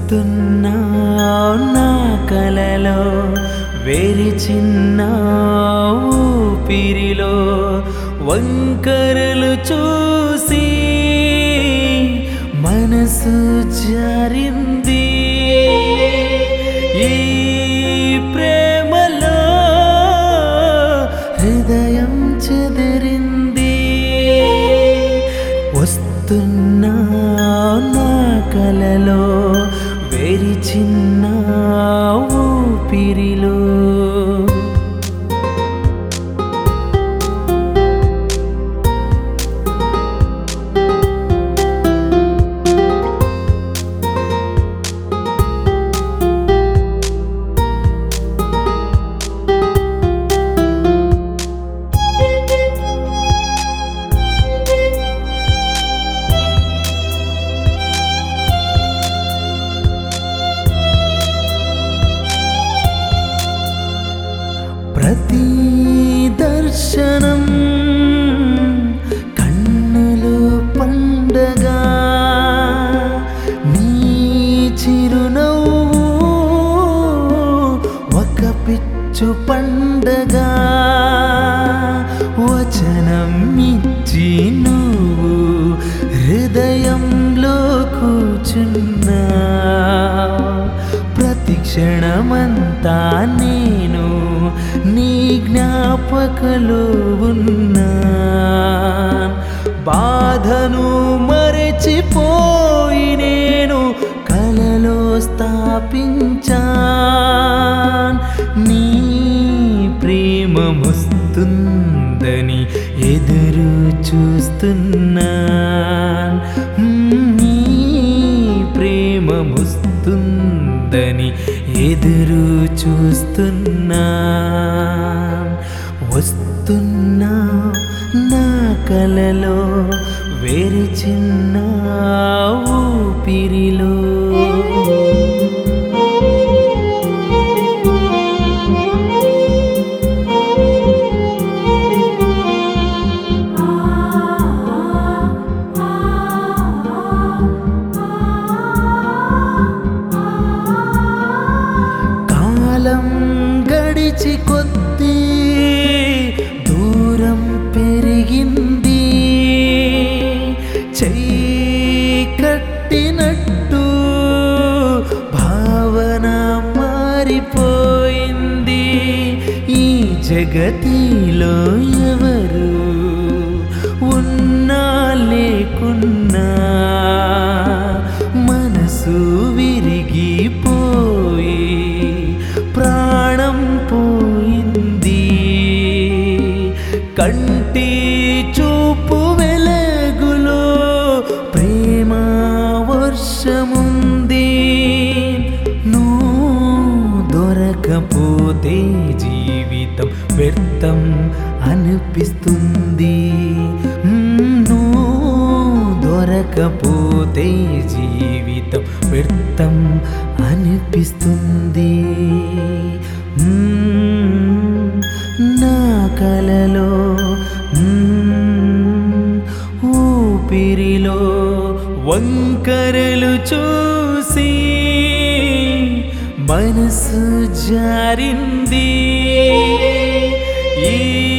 వస్తున్నా నా కలలో వేరి చిన్న ఊపిరిలో వంకరలు చూసి మనసు జారింది ఈ ప్రేమలో హృదయం చెదిరింది వస్తున్నా నా కలలో వేరి చిన్న ఊపిరిలో ప్రతి దర్శనం కన్నులు పండగా నీ చిరునవ్వు ఒక పిచ్చు పండగా వచనం ఇచ్చి నువ్వు హృదయంలో కూర్చున్నా ప్రతి క్షణమంతా నేను నీ జ్ఞాపకలో ఉన్నా బాధను మరచిపోయి నేను కలలో స్థాపించాన్ నీ ప్రేమ వస్తుందని ఎదురు చూస్తున్నాన్ నీ ప్రేమ వస్తుందని ఎదురు చూస్తున్నా వస్తున్నా నా కలలో వేరి చిన్న ఊపిరిలో కాలం గడిచి కొద్దీ దూరం పెరిగింది చెయ్యి కట్టినట్టు భావన మారిపోయింది ఈ జగతిలో ఎవరు ఉన్నా లేకున్నా మనసు విరిగిపోయి ప్రాణం పోయింది కంటి చూపు వెలుగులో ప్రేమ వర్షముంది నువ్వు దొరకపోతే జీవితం వ్యర్థం అనిపిస్తుంది మ్మ్, నువ్వు దొరకపోతే జీవితం వ్యర్థం అనిపిస్తుంది మ్మ్, నా కలలో మ్మ్, ఊపిరిలో వంకరలు చూసి మనసు జారింది ఈ